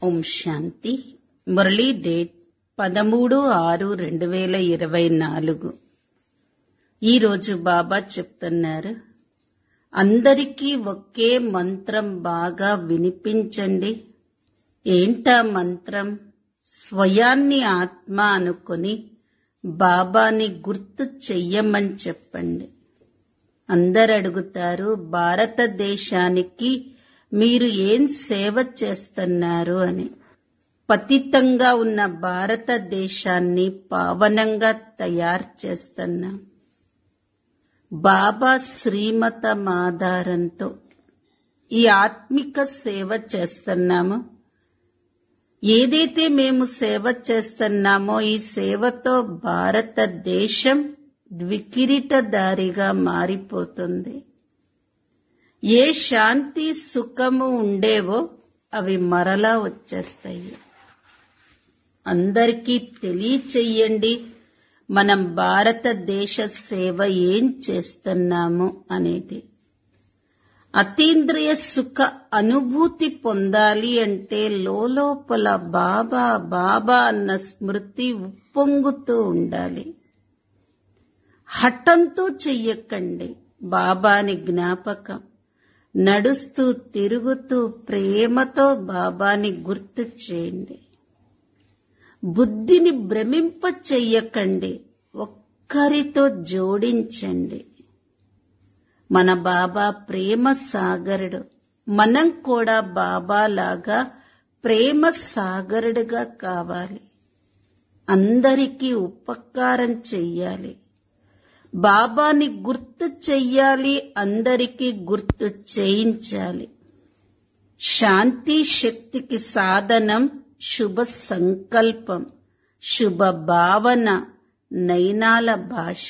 ఓం శాంతి Murali date పదమూడు ఆరు రెండు వేల ఇరవై నాలుగు ఈరోజు బాబా చెప్తున్నారు అందరికీ ఒకే మంత్రం బాగా వినిపించండి ఏంటా మంత్రం స్వయాన్ని ఆత్మ అనుకొని బాబాని గుర్తు చెయ్యమని చెప్పండి అందరు అడుగుతారు భారతదేశానికి మీరు ఏం సేవ చేస్తున్నారు అని పతితంగా ఉన్న భారతదేశాన్ని పావనంగా తయారు చేస్తున్నాం బాబా శ్రీమతం ఆధారంతో ఈ ఆత్మిక సేవ చేస్తున్నాము ఏదైతే మేము సేవ చేస్తున్నామో ఈ సేవతో భారతదేశం ద్వికిరీటదారిగా మారిపోతుంది ఏ శాంతి సుఖము ఉండేవో అవి మరలా వచ్చేస్తాయి అందరికీ తెలియచెయ్యండి మనం భారతదేశ సేవ ఏం చేస్తున్నాము అనేది అతీంద్రియ సుఖ అనుభూతి పొందాలి అంటే లోపల బాబా బాబా అన్న స్మృతి ఉప్పొంగుతూ ఉండాలి హఠంతో చెయ్యకండి బాబాని జ్ఞాపకం నడుస్తూ తిరుగుతూ ప్రేమతో బాబాని గుర్తు చేయండి బుద్ధిని భ్రమింప చెయ్యకండి ఒక్కరితో జోడించండి మన బాబా ప్రేమ సాగరుడు మనం కూడా బాబా లాగా ప్రేమ సాగరుడుగా కావాలి అందరికీ ఉపకారం చెయ్యాలి బాబాని గుర్తు చెయ్యాలి అందరికీ గుర్తు చేయించాలి శాంతి శక్తికి సాధనం శుభ సంకల్పం శుభ భావన నయనాల భాష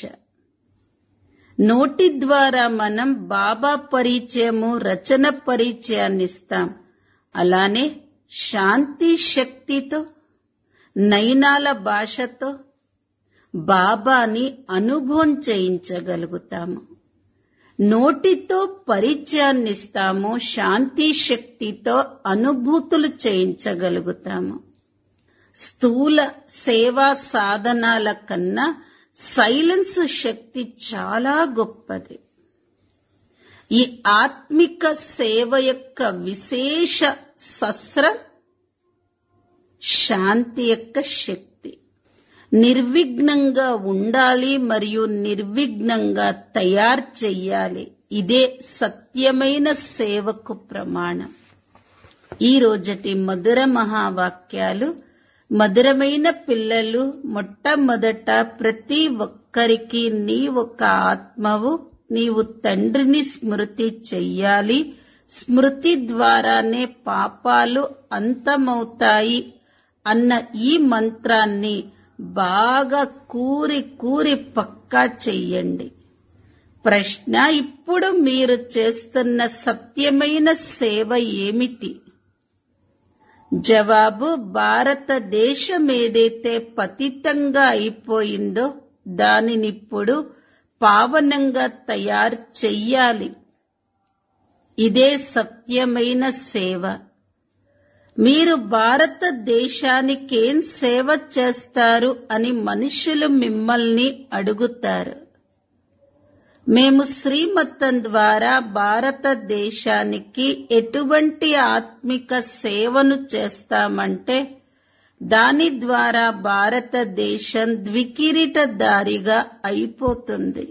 నోటి ద్వారా మనం బాబా పరిచయము రచన పరిచయాన్ని ఇస్తాం అలానే శాంతి శక్తితో నయనాల భాషతో బాబాని అనుభవం చేయించగలుగుతాము నోటితో పరిచయాన్ని ఇస్తాము శాంతి శక్తితో అనుభూతులు చేయించగలుగుతాము స్థూల సేవా సాధనాల కన్నా సైలెన్స్ శక్తి చాలా గొప్పది ఈ ఆత్మిక సేవ యొక్క విశేష శస్త్రం శాంతి యొక్క శక్తి నిర్విఘ్నంగా ఉండాలి మరియు నిర్విఘ్నంగా తయారు చెయ్యాలి ఇదే సత్యమైన సేవకు ప్రమాణం ఈ రోజటి మధుర మహావాక్యాలు మధురమైన పిల్లలు మొట్టమొదట ప్రతి ఒక్కరికి నీ ఒక ఆత్మవు నీవు తండ్రిని స్మృతి చెయ్యాలి స్మృతి ద్వారానే పాపాలు అంతమవుతాయి అన్న ఈ మంత్రాన్ని బాగా కూరి కూరి పక్కా చెయ్యండి ప్రశ్న ఇప్పుడు మీరు చేస్తున్న సత్యమైన సేవ ఏమిటి జవాబు భారతదేశం ఏదైతే పతితంగా అయిపోయిందో దానినిప్పుడు పావనంగా తయారు చెయ్యాలి ఇదే సత్యమైన సేవ మీరు భారతదేశానికేం సేవ చేస్తారు అని మనుషులు మిమ్మల్ని అడుగుతారు మేము శ్రీమతం ద్వారా భారతదేశానికి ఎటువంటి ఆత్మిక సేవను చేస్తామంటే దాని ద్వారా భారతదేశం ద్వికిరీటదారిగా అయిపోతుంది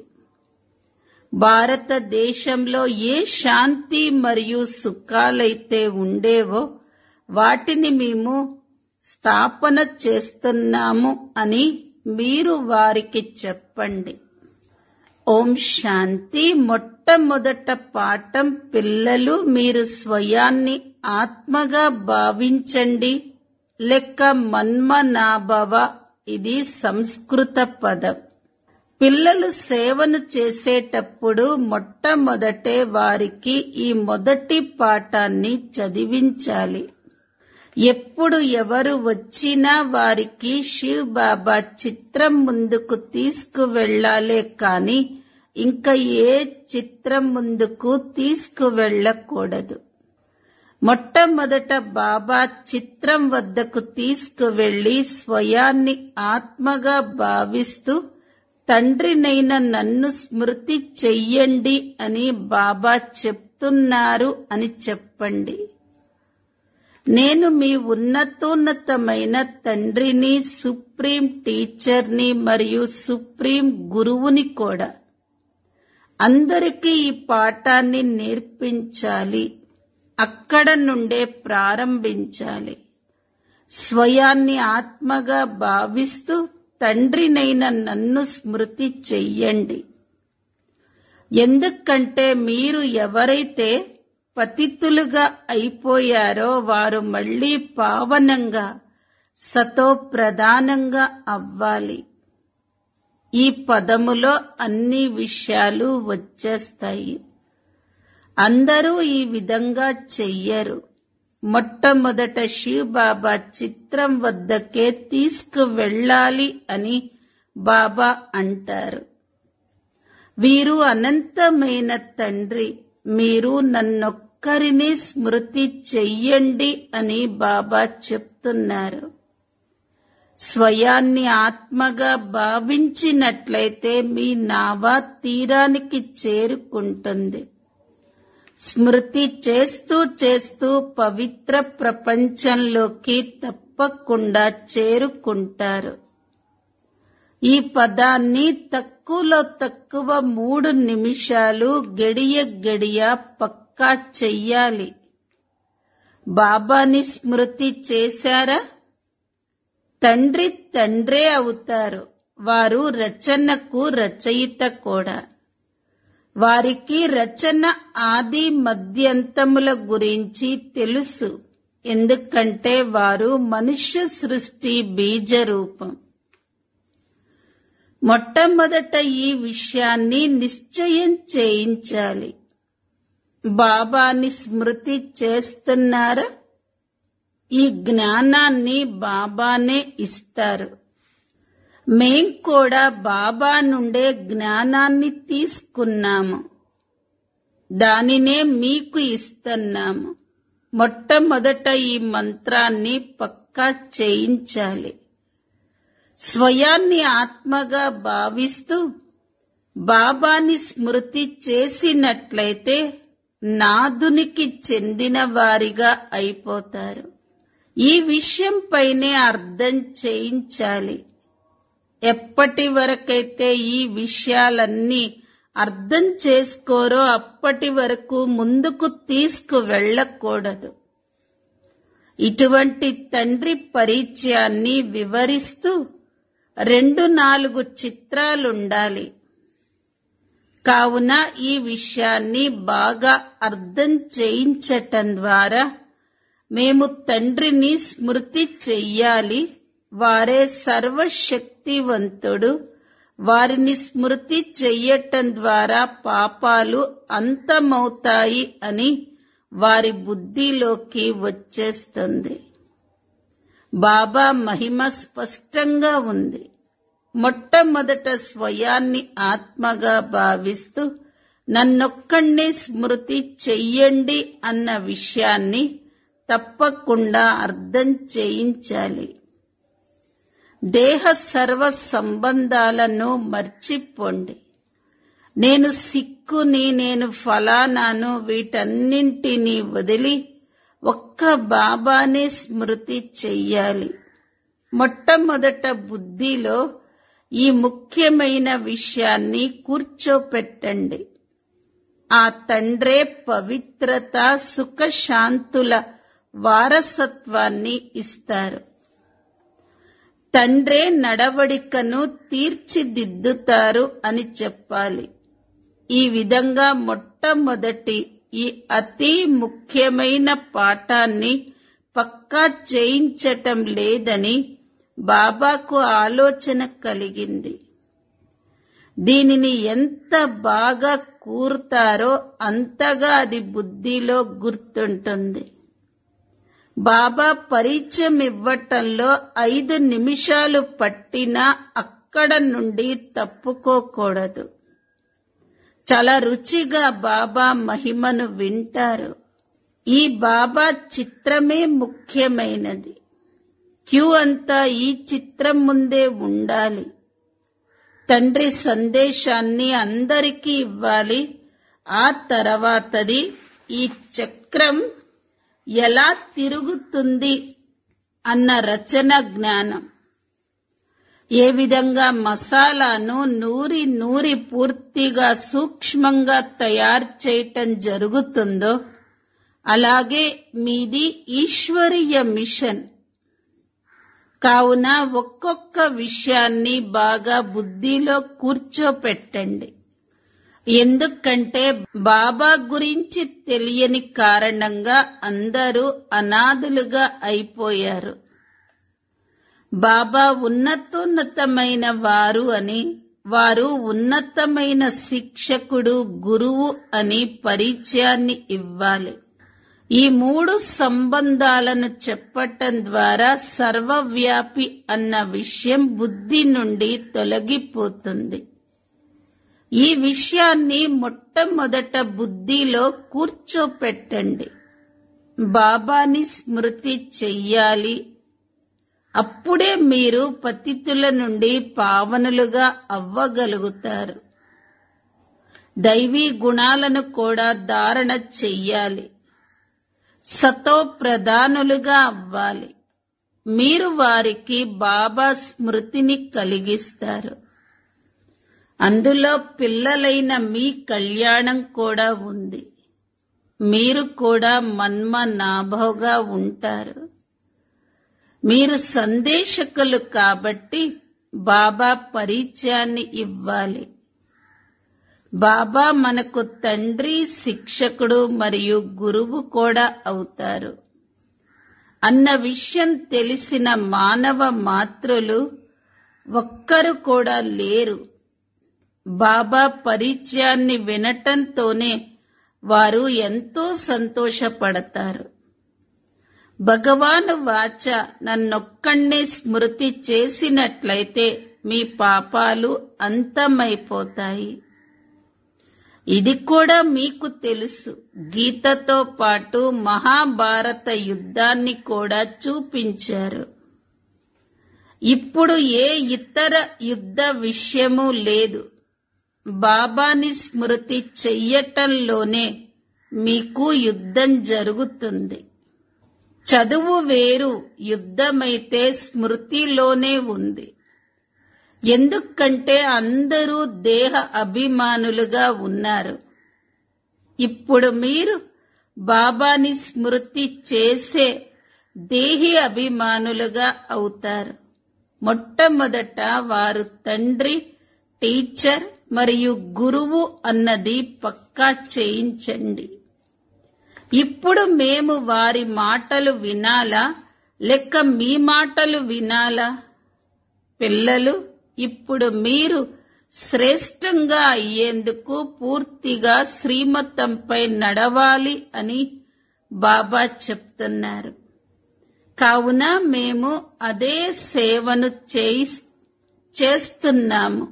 భారతదేశంలో ఏ శాంతి మరియు సుఖాలైతే ఉండేవో వాటిని మేము స్థాపన చేస్తున్నాము అని మీరు వారికి చెప్పండి ఓం శాంతి మొట్టమొదట పాఠం పిల్లలు మీరు స్వయాన్ని ఆత్మగా భావించండి లెక్క మన్మనాభవ ఇది సంస్కృత పదం పిల్లలు సేవను చేసేటప్పుడు మొట్టమొదటే వారికి ఈ మొదటి పాఠాన్ని చదివించాలి ఎప్పుడు ఎవరు వచ్చినా వారికి శివ్ బాబా చిత్రం ముందుకు తీసుకువెళ్లాలే కాని ఇంకా ఏ చిత్రం ముందుకు తీసుకువెళ్ళకూడదు మొట్టమొదట బాబా చిత్రం వద్దకు తీసుకువెళ్లి స్వయాన్ని ఆత్మగా భావిస్తూ తండ్రినైన నన్ను స్మృతి చెయ్యండి అని బాబా చెప్తున్నారు అని చెప్పండి నేను మీ ఉన్నతోన్నతమైన తండ్రిని సుప్రీం టీచర్ని మరియు సుప్రీం గురువుని కూడా అందరికీ ఈ పాఠాన్ని నేర్పించాలి అక్కడ నుండే ప్రారంభించాలి స్వయాన్ని ఆత్మగా భావిస్తూ తండ్రినైన నన్ను స్మృతి చెయ్యండి ఎందుకంటే మీరు ఎవరైతే పతితులుగా అయిపోయారో వారు మళ్ళీ పావనంగా సతో ప్రధానంగా అవ్వాలి ఈ పదములో అన్ని విషయాలు వచ్చేస్తాయి అందరూ ఈ విధంగా చెయ్యరు మొట్టమొదట శివ్ బాబా చిత్రం వద్దకే తీసుకువెళ్ళాలి అని బాబా అంటారు వీరు అనంతమైన తండ్రి మీరు నన్నొక్కరిని స్మృతి చెయ్యండి అని బాబా చెప్తున్నారు స్వయాన్ని ఆత్మగా భావించినట్లయితే మీ నావా తీరానికి చేరుకుంటుంది స్మృతి చేస్తూ చేస్తూ పవిత్ర ప్రపంచంలోకి తప్పకుండా చేరుకుంటారు ఈ పదాన్ని తక్కువలో తక్కువ మూడు నిమిషాలు గడియ గడియ పక్కా చెయ్యాలి బాబాని స్మృతి చేశారా తండ్రి తండ్రే అవుతారు వారు రచనకు రచయిత కూడా వారికి రచన ఆది మధ్యంతముల గురించి తెలుసు ఎందుకంటే వారు మనుష్య సృష్టి బీజ రూపం మొట్టమొదట ఈ విషయాన్ని నిశ్చయం చేయించాలి బాబాని స్మృతి చేస్తున్నారా ఈ జ్ఞానాన్ని బాబానే ఇస్తారు మేం కూడా బాబా నుండే జ్ఞానాన్ని తీసుకున్నాము దానినే మీకు ఇస్తున్నాము మొట్టమొదట ఈ మంత్రాన్ని పక్కా చేయించాలి స్వయాన్ని ఆత్మగా భావిస్తూ బాబాని స్మృతి చేసినట్లయితే నాదునికి చెందిన వారిగా అయిపోతారు ఈ విషయంపైనే అర్థం చేయించాలి ఎప్పటి వరకైతే ఈ విషయాలన్నీ అర్థం చేసుకోరో అప్పటి వరకు ముందుకు తీసుకు వెళ్ళకూడదు ఇటువంటి తండ్రి పరిచయాన్ని వివరిస్తూ రెండు నాలుగు చిత్రాలుండాలి కావున ఈ విషయాన్ని బాగా అర్థం చేయించటం ద్వారా మేము తండ్రిని స్మృతి చెయ్యాలి వారే సర్వశక్తివంతుడు వారిని స్మృతి చెయ్యటం ద్వారా పాపాలు అంతమవుతాయి అని వారి బుద్ధిలోకి వచ్చేస్తుంది బాబా మహిమ స్పష్టంగా ఉంది మొట్టమొదట స్వయాన్ని ఆత్మగా భావిస్తూ నన్నొక్కడిని స్మృతి చెయ్యండి అన్న విషయాన్ని తప్పకుండా అర్థం చేయించాలి దేహ సర్వ సంబంధాలను మర్చిపోండి నేను సిక్కుని నేను ఫలానాను వీటన్నింటినీ వదిలి ఒక్క బాబానే స్మృతి చెయ్యాలి మొట్టమొదట బుద్ధిలో ఈ ముఖ్యమైన విషయాన్ని కూర్చోపెట్టండి ఆ తండ్రే పవిత్రత సుఖశాంతుల వారసత్వాన్ని ఇస్తారు తండ్రే నడవడికను తీర్చిదిద్దుతారు అని చెప్పాలి ఈ విధంగా మొట్టమొదటి ఈ అతి ముఖ్యమైన పాఠాన్ని పక్కా చేయించటం లేదని బాబాకు ఆలోచన కలిగింది దీనిని ఎంత బాగా కూరుతారో అంతగా అది బుద్ధిలో గుర్తుంటుంది బాబా పరిచయం ఇవ్వటంలో ఐదు నిమిషాలు పట్టినా అక్కడ నుండి తప్పుకోకూడదు చాలా రుచిగా బాబా మహిమను వింటారు ఈ బాబా చిత్రమే ముఖ్యమైనది క్యూ అంతా ఈ చిత్రం ముందే ఉండాలి తండ్రి సందేశాన్ని అందరికీ ఇవ్వాలి ఆ తర్వాతది ఈ చక్రం ఎలా తిరుగుతుంది అన్న రచన జ్ఞానం ఏ విధంగా మసాలాను నూరి నూరి పూర్తిగా సూక్ష్మంగా తయారు చేయటం జరుగుతుందో అలాగే మీది ఈశ్వరీయ మిషన్ కావున ఒక్కొక్క విషయాన్ని బాగా బుద్ధిలో కూర్చోపెట్టండి ఎందుకంటే బాబా గురించి తెలియని కారణంగా అందరూ అనాథులుగా అయిపోయారు బాబా ఉన్నతోన్నతమైన వారు అని వారు ఉన్నతమైన శిక్షకుడు గురువు అని పరిచయాన్ని ఇవ్వాలి ఈ మూడు సంబంధాలను చెప్పటం ద్వారా సర్వవ్యాపి అన్న విషయం బుద్ధి నుండి తొలగిపోతుంది ఈ విషయాన్ని మొట్టమొదట బుద్ధిలో కూర్చోపెట్టండి బాబాని స్మృతి చెయ్యాలి అప్పుడే మీరు పతితుల నుండి పావనులుగా అవ్వగలుగుతారు దైవీ గుణాలను కూడా ధారణ చెయ్యాలి సతో ప్రధానులుగా అవ్వాలి మీరు వారికి బాబా స్మృతిని కలిగిస్తారు అందులో పిల్లలైన మీ కళ్యాణం కూడా ఉంది మీరు కూడా మన్మ నాభవుగా ఉంటారు మీరు సందేశకులు కాబట్టి బాబా పరిచయాన్ని ఇవ్వాలి బాబా మనకు తండ్రి శిక్షకుడు మరియు గురువు కూడా అవుతారు అన్న విషయం తెలిసిన మానవ మాతృలు ఒక్కరు కూడా లేరు బాబా పరిచయాన్ని వినటంతోనే వారు ఎంతో సంతోషపడతారు భగవాను వాచ నన్నొక్కణ్ణే స్మృతి చేసినట్లయితే మీ పాపాలు అంతమైపోతాయి ఇది కూడా మీకు తెలుసు గీతతో పాటు మహాభారత యుద్ధాన్ని కూడా చూపించారు ఇప్పుడు ఏ ఇతర యుద్ధ విషయము లేదు బాబాని స్మృతి చెయ్యటంలోనే మీకు యుద్ధం జరుగుతుంది చదువు వేరు యుద్ధమైతే స్మృతిలోనే ఉంది ఎందుకంటే అందరూ దేహ అభిమానులుగా ఉన్నారు ఇప్పుడు మీరు బాబాని స్మృతి చేసే దేహి అభిమానులుగా అవుతారు మొట్టమొదట వారు తండ్రి టీచర్ మరియు గురువు అన్నది పక్కా చేయించండి ఇప్పుడు మేము వారి మాటలు వినాలా లేక మీ మాటలు వినాలా పిల్లలు ఇప్పుడు మీరు శ్రేష్టంగా అయ్యేందుకు పూర్తిగా శ్రీమతంపై నడవాలి అని బాబా చెప్తున్నారు కావున మేము అదే సేవను చేయి చేస్తున్నాము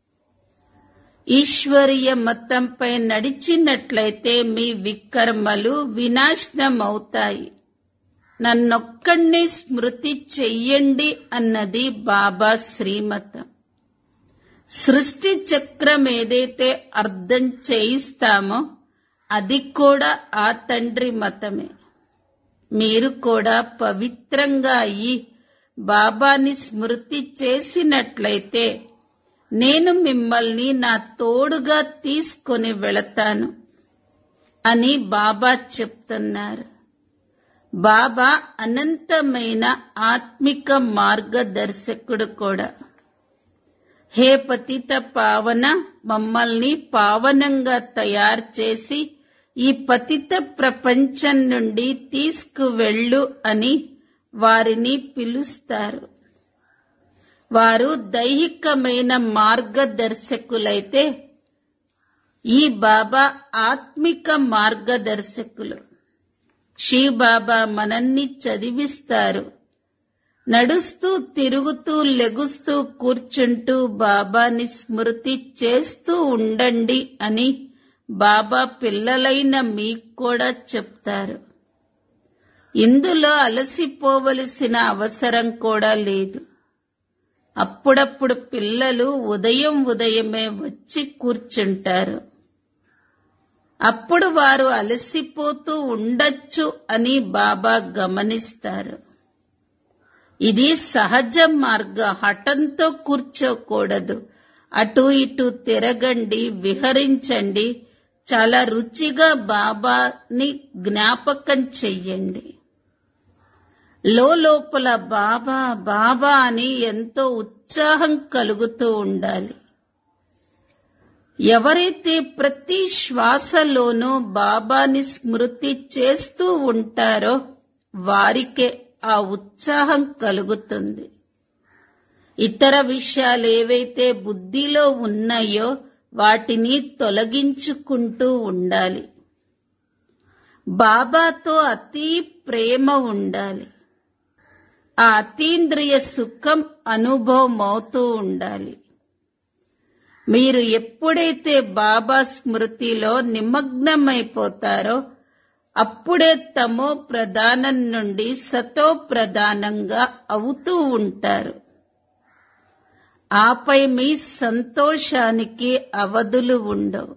ఈశ్వరీయ మతంపై నడిచినట్లయితే మీ వికర్మలు వినాశనమవుతాయి నన్నొక్కడిని స్మృతి చెయ్యండి అన్నది బాబా శ్రీమతం సృష్టి చక్రం ఏదైతే అర్థం చేయిస్తామో అది కూడా ఆ తండ్రి మతమే మీరు కూడా పవిత్రంగా అయ్యి బాబాని స్మృతి చేసినట్లయితే నేను మిమ్మల్ని నా తోడుగా తీసుకొని వెళతాను అని బాబా చెప్తున్నారు బాబా అనంతమైన ఆత్మిక మార్గదర్శకుడు కూడా హే పతిత పావన మమ్మల్ని పావనంగా తయారు చేసి ఈ పతిత ప్రపంచం నుండి తీసుకువెళ్ళు అని వారిని పిలుస్తారు వారు దైహికమైన మార్గదర్శకులైతే ఈ బాబా ఆత్మిక మార్గదర్శకులు బాబా మనల్ని చదివిస్తారు నడుస్తూ తిరుగుతూ లెగుస్తూ కూర్చుంటూ బాబాని స్మృతి చేస్తూ ఉండండి అని బాబా పిల్లలైన మీకు కూడా చెప్తారు ఇందులో అలసిపోవలసిన అవసరం కూడా లేదు అప్పుడప్పుడు పిల్లలు ఉదయం ఉదయమే వచ్చి కూర్చుంటారు అప్పుడు వారు అలసిపోతూ ఉండొచ్చు అని బాబా గమనిస్తారు ఇది సహజ మార్గ హఠంతో కూర్చోకూడదు అటు ఇటు తిరగండి విహరించండి చాలా రుచిగా బాబాని జ్ఞాపకం చెయ్యండి లోపల బాబా బాబా అని ఎంతో ఉత్సాహం కలుగుతూ ఉండాలి ఎవరైతే ప్రతి శ్వాసలోనూ బాబాని స్మృతి చేస్తూ ఉంటారో వారికే ఆ ఉత్సాహం కలుగుతుంది ఇతర విషయాలు ఏవైతే బుద్ధిలో ఉన్నాయో వాటిని తొలగించుకుంటూ ఉండాలి బాబాతో అతి ప్రేమ ఉండాలి ఆ అతీంద్రియ సుఖం అనుభవం అవుతూ ఉండాలి మీరు ఎప్పుడైతే బాబా స్మృతిలో నిమగ్నమైపోతారో అప్పుడే తమో ప్రధానం నుండి సతో ప్రధానంగా అవుతూ ఉంటారు ఆపై మీ సంతోషానికి అవధులు ఉండవు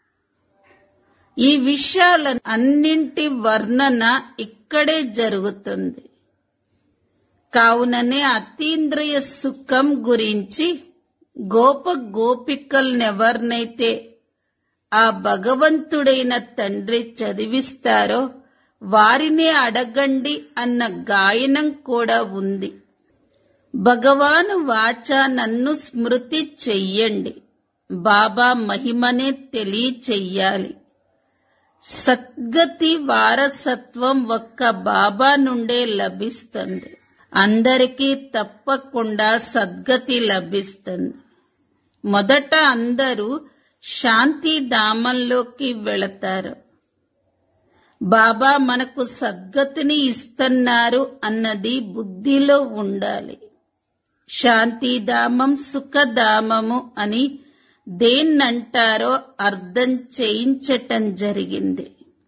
ఈ విషయాల అన్నింటి వర్ణన ఇక్కడే జరుగుతుంది కావుననే అతీంద్రియ సుఖం గురించి గోప గోపికల్నెవరినైతే ఆ భగవంతుడైన తండ్రి చదివిస్తారో వారినే అడగండి అన్న గాయనం కూడా ఉంది భగవాను వాచ నన్ను స్మృతి చెయ్యండి బాబా మహిమనే తెలియచెయ్యాలి సద్గతి వారసత్వం ఒక్క బాబా నుండే లభిస్తుంది అందరికీ తప్పకుండా సద్గతి లభిస్తుంది మొదట అందరూ శాంతి ధామంలోకి వెళతారు బాబా మనకు సద్గతిని ఇస్తున్నారు అన్నది బుద్ధిలో ఉండాలి శాంతిధామం సుఖధామము అని దేన్నంటారో అర్థం చేయించటం జరిగింది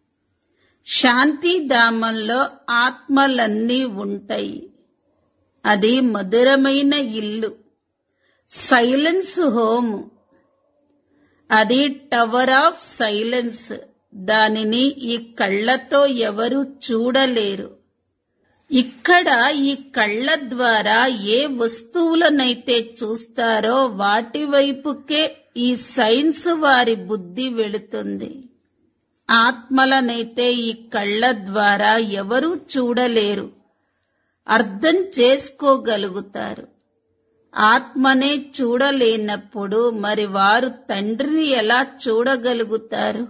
శాంతిధామంలో ఆత్మలన్నీ ఉంటాయి అది మధురమైన ఇల్లు సైలెన్స్ హోమ్ అది టవర్ ఆఫ్ సైలెన్స్ దానిని ఈ కళ్ళతో ఎవరు చూడలేరు ఇక్కడ ఈ కళ్ళ ద్వారా ఏ వస్తువులనైతే చూస్తారో వాటి వైపుకే ఈ సైన్స్ వారి బుద్ధి వెళుతుంది ఆత్మలనైతే ఈ కళ్ళ ద్వారా ఎవరూ చూడలేరు అర్థం చేసుకోగలుగుతారు ఆత్మనే చూడలేనప్పుడు మరి వారు తండ్రిని ఎలా చూడగలుగుతారు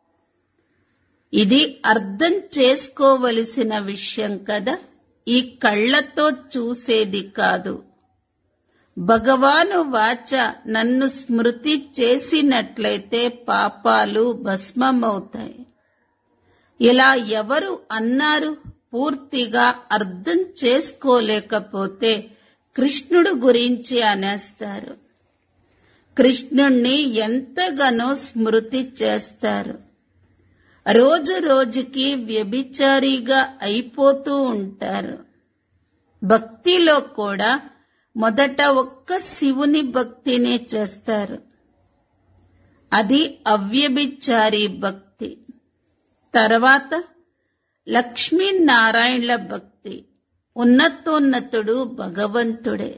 ఇది అర్థం చేసుకోవలసిన విషయం కదా ఈ కళ్ళతో చూసేది కాదు భగవాను వాచ నన్ను స్మృతి చేసినట్లయితే పాపాలు భస్మమవుతాయి ఇలా ఎవరు అన్నారు పూర్తిగా అర్థం చేసుకోలేకపోతే కృష్ణుడు గురించి అనేస్తారు కృష్ణుణ్ణి ఎంతగానో స్మృతి చేస్తారు రోజు రోజుకి వ్యభిచారిగా అయిపోతూ ఉంటారు భక్తిలో కూడా మొదట ఒక్క శివుని భక్తినే చేస్తారు అది అవ్యభిచారి భక్తి తర్వాత లక్ష్మీనారాయణల భక్తి ఉన్నతోన్నతుడు భగవంతుడే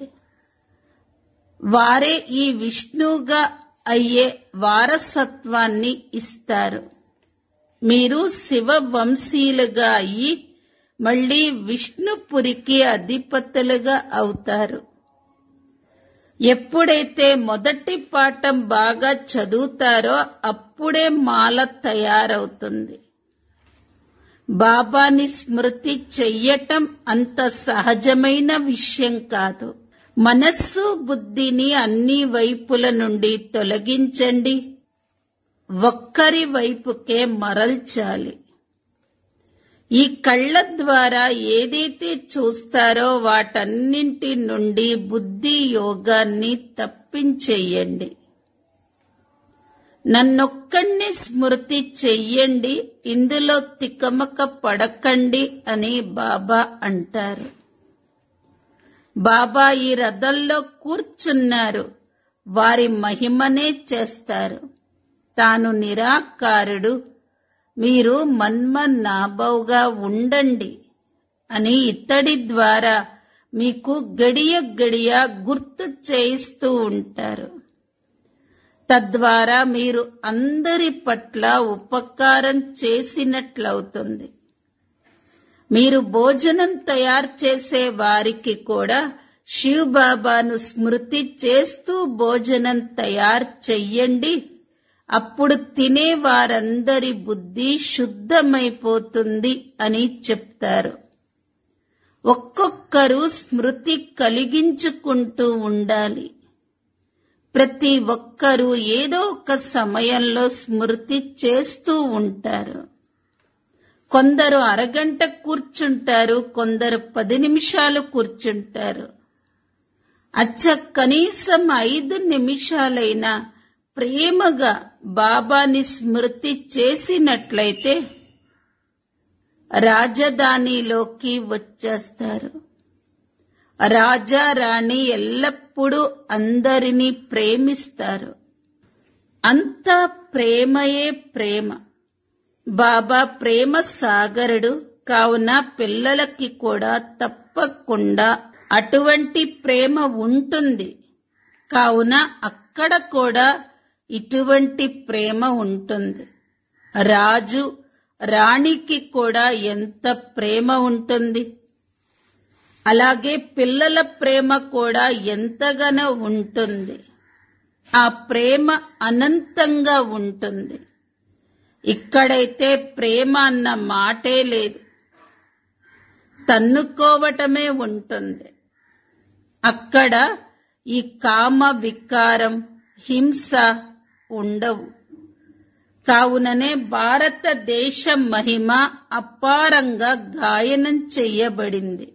వారే ఈ విష్ణువుగా అయ్యే వారసత్వాన్ని ఇస్తారు మీరు శివ వంశీయులుగా అయ్యి మళ్ళీ విష్ణుపురికి అధిపతులుగా అవుతారు ఎప్పుడైతే మొదటి పాఠం బాగా చదువుతారో అప్పుడే మాల తయారవుతుంది బాబాని స్మృతి చెయ్యటం అంత సహజమైన విషయం కాదు మనస్సు బుద్ధిని అన్ని వైపుల నుండి తొలగించండి ఒక్కరి వైపుకే మరల్చాలి ఈ కళ్ళ ద్వారా ఏదైతే చూస్తారో వాటన్నింటి నుండి బుద్ధి యోగాన్ని తప్పించేయండి నన్నొక్కడిని స్మృతి చెయ్యండి ఇందులో తికమక పడకండి అని బాబా అంటారు బాబా ఈ రథంలో కూర్చున్నారు వారి మహిమనే చేస్తారు తాను నిరాకారుడు మీరు మన్మన్నాభవుగా ఉండండి అని ఇతడి ద్వారా మీకు గడియ గడియ గుర్తు చేయిస్తూ ఉంటారు తద్వారా మీరు అందరి పట్ల ఉపకారం చేసినట్లవుతుంది మీరు భోజనం తయారు చేసే వారికి కూడా శివ్ బాబాను స్మృతి చేస్తూ భోజనం తయారు చెయ్యండి అప్పుడు తినే వారందరి బుద్ధి శుద్ధమైపోతుంది అని చెప్తారు ఒక్కొక్కరు స్మృతి కలిగించుకుంటూ ఉండాలి ప్రతి ఒక్కరూ ఏదో ఒక సమయంలో స్మృతి చేస్తూ ఉంటారు కొందరు అరగంట కూర్చుంటారు కొందరు పది నిమిషాలు కూర్చుంటారు అచ్చ కనీసం ఐదు నిమిషాలైనా ప్రేమగా బాబాని స్మృతి చేసినట్లయితే రాజధానిలోకి వచ్చేస్తారు రాజా రాణి ఎల్లప్పుడూ అందరినీ ప్రేమిస్తారు అంతా ప్రేమయే ప్రేమ బాబా ప్రేమ సాగరుడు కావున పిల్లలకి కూడా తప్పకుండా అటువంటి ప్రేమ ఉంటుంది కావున అక్కడ కూడా ఇటువంటి ప్రేమ ఉంటుంది రాజు రాణికి కూడా ఎంత ప్రేమ ఉంటుంది అలాగే పిల్లల ప్రేమ కూడా ఎంతగానో ఉంటుంది ఆ ప్రేమ అనంతంగా ఉంటుంది ఇక్కడైతే ప్రేమ అన్న మాటే లేదు తన్నుకోవటమే ఉంటుంది అక్కడ ఈ కామ వికారం హింస ఉండవు కావుననే భారతదేశ మహిమ అపారంగా గాయనం చెయ్యబడింది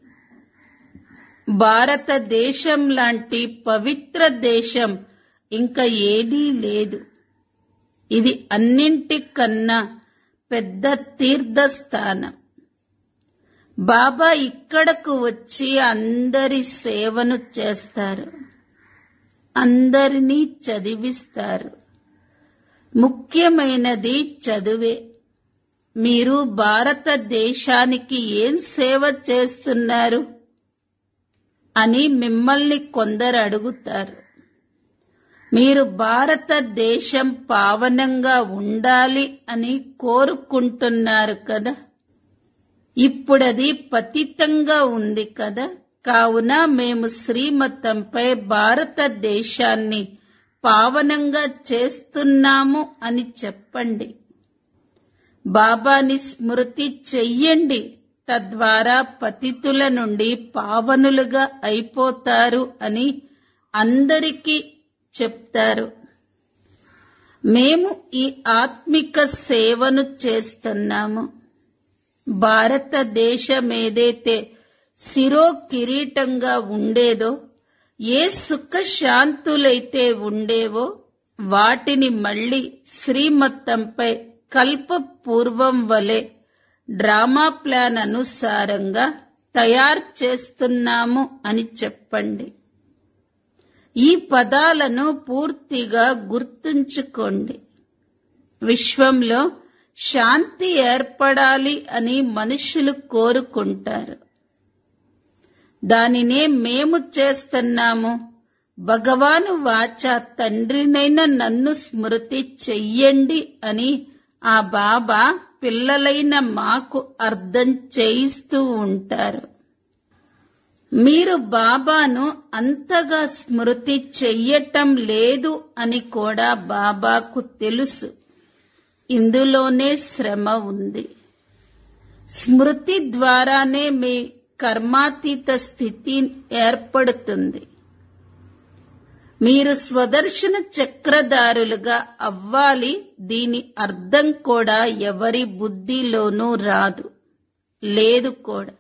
భారతదేశం లాంటి పవిత్ర దేశం ఇంకా ఏదీ లేదు ఇది అన్నింటికన్నా పెద్ద తీర్థస్థానం బాబా ఇక్కడకు వచ్చి అందరి సేవను చేస్తారు అందరినీ చదివిస్తారు ముఖ్యమైనది చదువే మీరు భారతదేశానికి ఏం సేవ చేస్తున్నారు అని మిమ్మల్ని కొందరు అడుగుతారు మీరు భారతదేశం పావనంగా ఉండాలి అని కోరుకుంటున్నారు కదా ఇప్పుడది పతితంగా ఉంది కదా కావున మేము శ్రీమతంపై భారతదేశాన్ని పావనంగా చేస్తున్నాము అని చెప్పండి బాబాని స్మృతి చెయ్యండి తద్వారా పతితుల నుండి పావనులుగా అయిపోతారు అని అందరికీ చెప్తారు మేము ఈ ఆత్మిక సేవను చేస్తున్నాము భారతదేశం ఏదైతే శిరో కిరీటంగా ఉండేదో ఏ సుఖ శాంతులైతే ఉండేవో వాటిని మళ్ళీ శ్రీమత్తంపై కల్ప పూర్వం వలె డ్రామా ప్లాన్ అనుసారంగా తయారు చేస్తున్నాము అని చెప్పండి ఈ పదాలను పూర్తిగా గుర్తుంచుకోండి విశ్వంలో శాంతి ఏర్పడాలి అని మనుషులు కోరుకుంటారు దానినే మేము చేస్తున్నాము భగవాను వాచ తండ్రినైన నన్ను స్మృతి చెయ్యండి అని ఆ బాబా పిల్లలైన మాకు అర్థం చేయిస్తూ ఉంటారు మీరు బాబాను అంతగా స్మృతి చెయ్యటం లేదు అని కూడా బాబాకు తెలుసు ఇందులోనే శ్రమ ఉంది స్మృతి ద్వారానే మీ కర్మాతీత స్థితి ఏర్పడుతుంది మీరు స్వదర్శన చక్రధారులుగా అవ్వాలి దీని అర్థం కూడా ఎవరి బుద్ధిలోనూ రాదు లేదు కూడా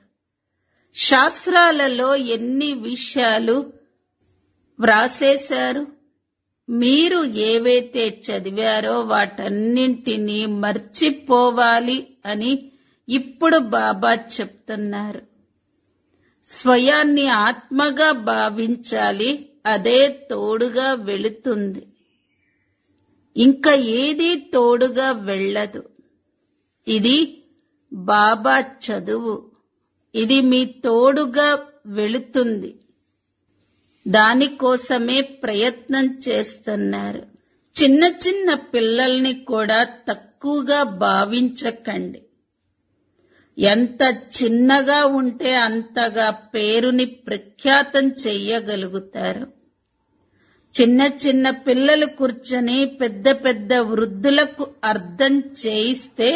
శాస్త్రాలలో ఎన్ని విషయాలు వ్రాసేశారు మీరు ఏవైతే చదివారో వాటన్నింటినీ మర్చిపోవాలి అని ఇప్పుడు బాబా చెప్తున్నారు స్వయాన్ని ఆత్మగా భావించాలి అదే తోడుగా వెళుతుంది ఇంకా ఏది తోడుగా వెళ్ళదు ఇది బాబా చదువు ఇది మీ తోడుగా వెళుతుంది దానికోసమే ప్రయత్నం చేస్తున్నారు చిన్న చిన్న పిల్లల్ని కూడా తక్కువగా భావించకండి ఎంత చిన్నగా ఉంటే అంతగా పేరుని ప్రఖ్యాతం చెయ్యగలుగుతారు చిన్న చిన్న పిల్లలు కూర్చొని పెద్ద పెద్ద వృద్ధులకు అర్థం చేయిస్తే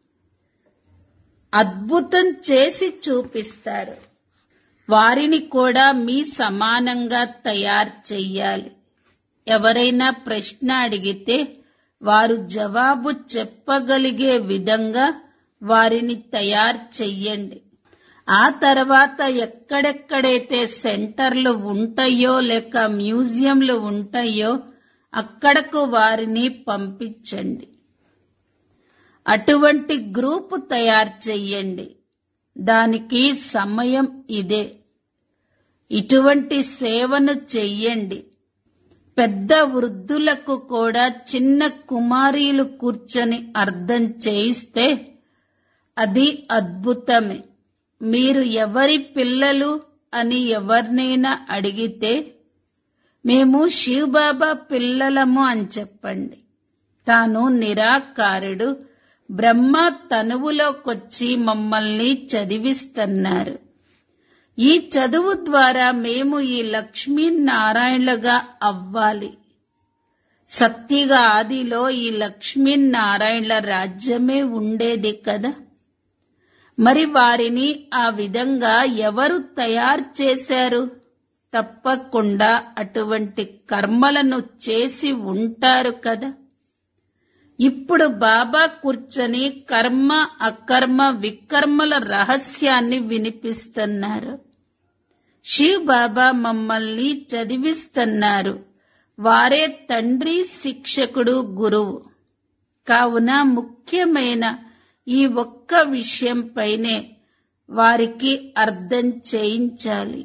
అద్భుతం చేసి చూపిస్తారు వారిని కూడా మీ సమానంగా తయారు చెయ్యాలి ఎవరైనా ప్రశ్న అడిగితే వారు జవాబు చెప్పగలిగే విధంగా వారిని తయారు చెయ్యండి ఆ తర్వాత ఎక్కడెక్కడైతే సెంటర్లు ఉంటాయో లేక మ్యూజియంలు ఉంటాయో అక్కడకు వారిని పంపించండి అటువంటి గ్రూపు తయారు చెయ్యండి దానికి సమయం ఇదే ఇటువంటి సేవను చెయ్యండి పెద్ద వృద్ధులకు కూడా చిన్న కుమారీలు కూర్చొని అర్థం చేయిస్తే అది అద్భుతమే మీరు ఎవరి పిల్లలు అని ఎవరినైనా అడిగితే మేము శివబాబా పిల్లలము అని చెప్పండి తాను నిరాకారుడు బ్రహ్మ తనువులోకొచ్చి మమ్మల్ని చదివిస్తున్నారు ఈ చదువు ద్వారా మేము ఈ లక్ష్మీనారాయణలుగా అవ్వాలి సత్యగా ఆదిలో ఈ లక్ష్మీనారాయణల రాజ్యమే ఉండేది కదా మరి వారిని ఆ విధంగా ఎవరు తయారు చేశారు తప్పకుండా అటువంటి కర్మలను చేసి ఉంటారు కదా ఇప్పుడు బాబా కూర్చొని కర్మ అకర్మ వికర్మల రహస్యాన్ని వినిపిస్తున్నారు శివ్ బాబా మమ్మల్ని చదివిస్తున్నారు వారే తండ్రి శిక్షకుడు గురువు కావున ముఖ్యమైన ఈ ఒక్క విషయంపైనే వారికి అర్థం చేయించాలి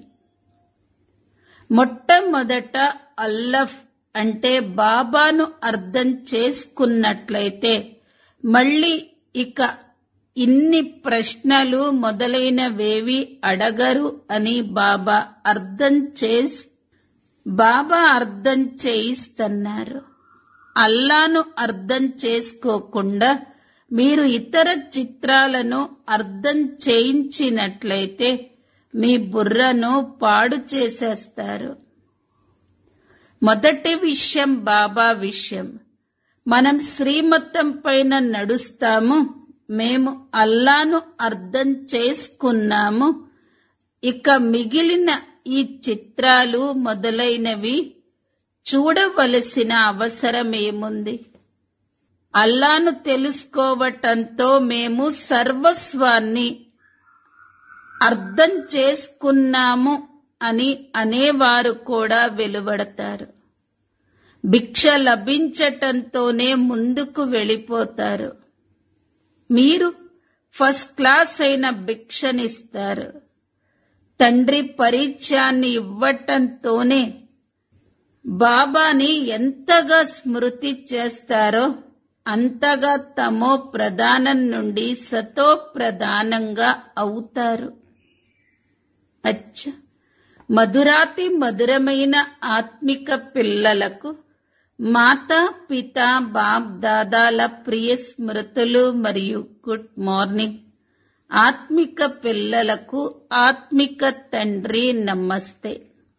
మొట్టమొదట అల్లఫ్ అంటే బాబాను అర్థం చేసుకున్నట్లయితే మళ్ళీ ఇక ఇన్ని ప్రశ్నలు మొదలైనవేవి అడగరు అని బాబా అర్థం చేసి బాబా అర్థం చేయిస్తున్నారు అల్లాను అర్థం చేసుకోకుండా మీరు ఇతర చిత్రాలను అర్థం చేయించినట్లయితే మీ బుర్రను పాడు చేసేస్తారు మొదటి విషయం బాబా విషయం మనం శ్రీమతం పైన నడుస్తాము మేము అల్లాను అర్థం చేసుకున్నాము ఇక మిగిలిన ఈ చిత్రాలు మొదలైనవి చూడవలసిన అవసరం ఏముంది అల్లాను తెలుసుకోవటంతో మేము సర్వస్వాన్ని అర్థం చేసుకున్నాము అని అనేవారు కూడా వెలువడతారు భిక్ష లభించటంతోనే ముందుకు వెళ్ళిపోతారు మీరు ఫస్ట్ క్లాస్ అయిన భిక్షనిస్తారు తండ్రి పరిచయాన్ని ఇవ్వటంతోనే బాబాని ఎంతగా స్మృతి చేస్తారో అంతగా తమో ప్రధానం నుండి సతో ప్రధానంగా అవుతారు అచ్చ మధురాతి మధురమైన ఆత్మిక పిల్లలకు మాతా పిత బాప్ దాదాల ప్రియ స్మృతులు మరియు గుడ్ మార్నింగ్ ఆత్మిక పిల్లలకు ఆత్మిక తండ్రి నమస్తే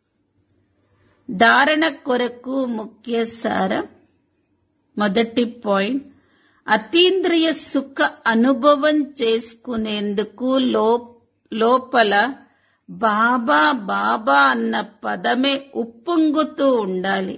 ధారణ కొరకు ముఖ్య సారం మొదటి పాయింట్ అతీంద్రియ సుఖ అనుభవం చేసుకునేందుకు లో లోపల బాబా బాబా అన్న పదమే ఉప్పొంగుతూ ఉండాలి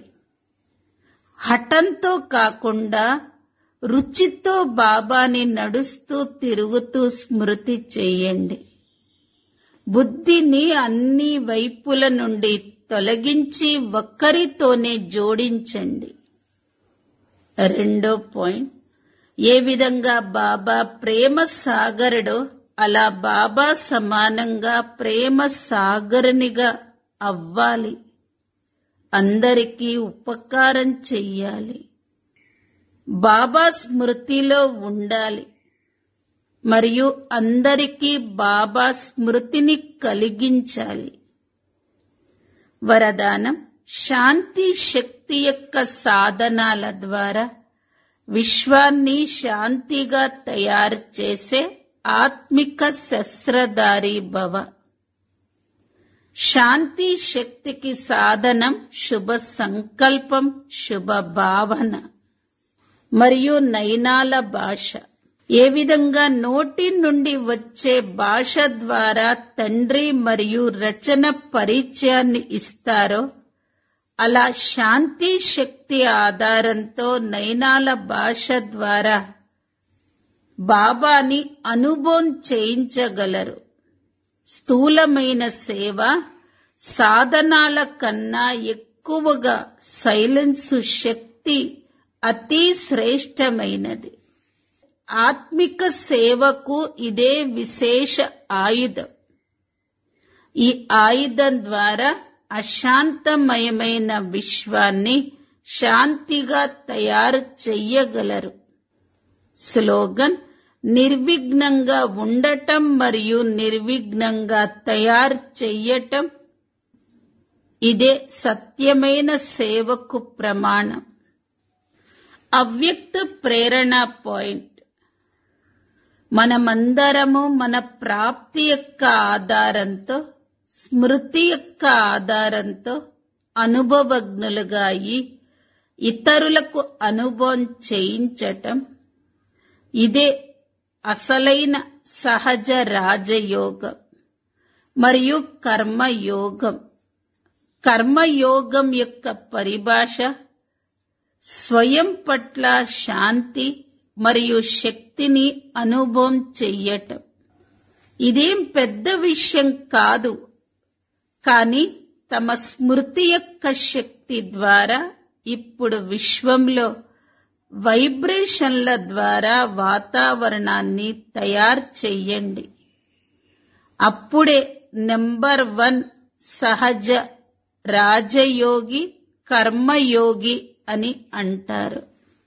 హఠంతో కాకుండా రుచితో బాబాని నడుస్తూ తిరుగుతూ స్మృతి చెయ్యండి బుద్ధిని అన్ని వైపుల నుండి తొలగించి ఒక్కరితోనే జోడించండి రెండో పాయింట్ ఏ విధంగా బాబా ప్రేమ సాగరుడో అలా బాబా సమానంగా ప్రేమ సాగరునిగా అవ్వాలి అందరికీ ఉపకారం చెయ్యాలి బాబా స్మృతిలో ఉండాలి మరియు అందరికీ బాబా స్మృతిని కలిగించాలి వరదానం శాంతి శక్తి యొక్క సాధనాల ద్వారా విశ్వాన్ని శాంతిగా తయారు చేసే ఆత్మిక శస్త్రధారి భవ శాంతి శక్తికి సాధనం శుభ సంకల్పం శుభ భావన మరియు నయనాల భాష ఏ విధంగా నోటి నుండి వచ్చే భాష ద్వారా తండ్రి మరియు రచన పరిచయాన్ని ఇస్తారో అలా శాంతి శక్తి ఆధారంతో నయనాల భాష ద్వారా బాబాని అనుభవం చేయించగలరు స్థూలమైన సేవ సాధనాల కన్నా ఎక్కువగా సైలెన్సు శక్తి అతి శ్రేష్టమైనది ఆత్మిక సేవకు ఇదే విశేష ఆయుధం ఈ ఆయుధం ద్వారా అశాంతమయమైన విశ్వాన్ని శాంతిగా తయారు చెయ్యగలరు స్లోగన్ నిర్విఘ్నంగా ఉండటం మరియు నిర్విఘ్నంగా తయారు చెయ్యటం ఇదే సత్యమైన సేవకు ప్రమాణం అవ్యక్త ప్రేరణ పాయింట్ మనమందరము మన ప్రాప్తి యొక్క ఆధారంతో స్మృతి యొక్క ఆధారంతో అనుభవజ్ఞులుగా అయి ఇతరులకు అనుభవం చేయించటం ఇదే అసలైన సహజ రాజయోగం మరియు కర్మయోగం కర్మయోగం యొక్క పరిభాష స్వయం పట్ల శాంతి మరియు శక్తిని అనుభవం చెయ్యటం ఇదేం పెద్ద విషయం కాదు కానీ తమ స్మృతి యొక్క శక్తి ద్వారా ఇప్పుడు విశ్వంలో వైబ్రేషన్ల ద్వారా వాతావరణాన్ని తయారు చెయ్యండి అప్పుడే నెంబర్ వన్ సహజ రాజయోగి కర్మయోగి అని అంటారు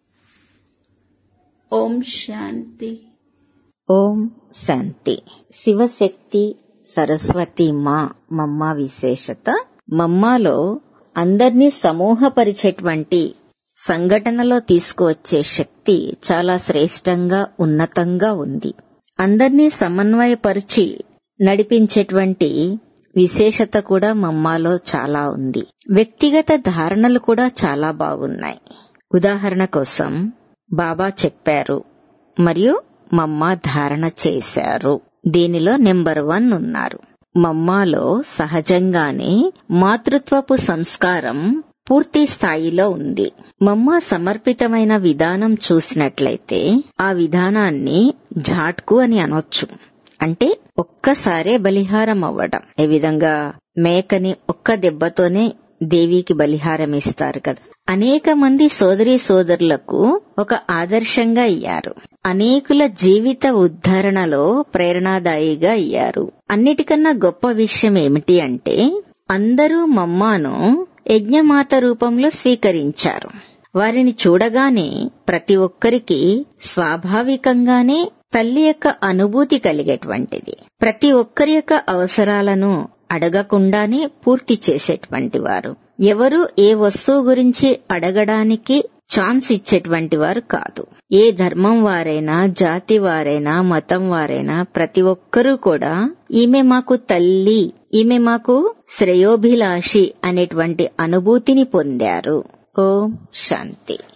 ఓం శాంతి ఓం శాంతి శివశక్తి సరస్వతి మా మమ్మ విశేషత మమ్మాలో అందర్నీ సమూహపరిచేటువంటి సంఘటనలో తీసుకువచ్చే శక్తి చాలా శ్రేష్టంగా ఉన్నతంగా ఉంది అందర్నీ సమన్వయపరిచి నడిపించేటువంటి విశేషత కూడా మమ్మాలో చాలా ఉంది వ్యక్తిగత ధారణలు కూడా చాలా బాగున్నాయి ఉదాహరణ కోసం బాబా చెప్పారు మరియు మమ్మ ధారణ చేశారు దీనిలో నెంబర్ వన్ ఉన్నారు మమ్మాలో సహజంగానే మాతృత్వపు సంస్కారం పూర్తి స్థాయిలో ఉంది మమ్మ సమర్పితమైన విధానం చూసినట్లయితే ఆ విధానాన్ని ఝాట్కు అని అనొచ్చు అంటే ఒక్కసారే బలిహారం అవ్వడం ఏ విధంగా మేకని ఒక్క దెబ్బతోనే దేవికి బలిహారం ఇస్తారు కదా అనేక మంది సోదరి సోదరులకు ఒక ఆదర్శంగా అయ్యారు అనేకుల జీవిత ఉద్ధరణలో ప్రేరణాదాయిగా అయ్యారు అన్నిటికన్నా గొప్ప విషయం ఏమిటి అంటే అందరూ మమ్మాను యజ్ఞమాత రూపంలో స్వీకరించారు వారిని చూడగానే ప్రతి ఒక్కరికి స్వాభావికంగానే తల్లి యొక్క అనుభూతి కలిగేటువంటిది ప్రతి ఒక్కరి యొక్క అవసరాలను అడగకుండానే పూర్తి చేసేటువంటి వారు ఎవరు ఏ వస్తువు గురించి అడగడానికి ఛాన్స్ ఇచ్చేటువంటి వారు కాదు ఏ ధర్మం వారైనా జాతి వారైనా మతం వారైనా ప్రతి ఒక్కరూ కూడా ఈమె మాకు తల్లి ఈమె మాకు శ్రేయోభిలాషి అనేటువంటి అనుభూతిని పొందారు ఓం శాంతి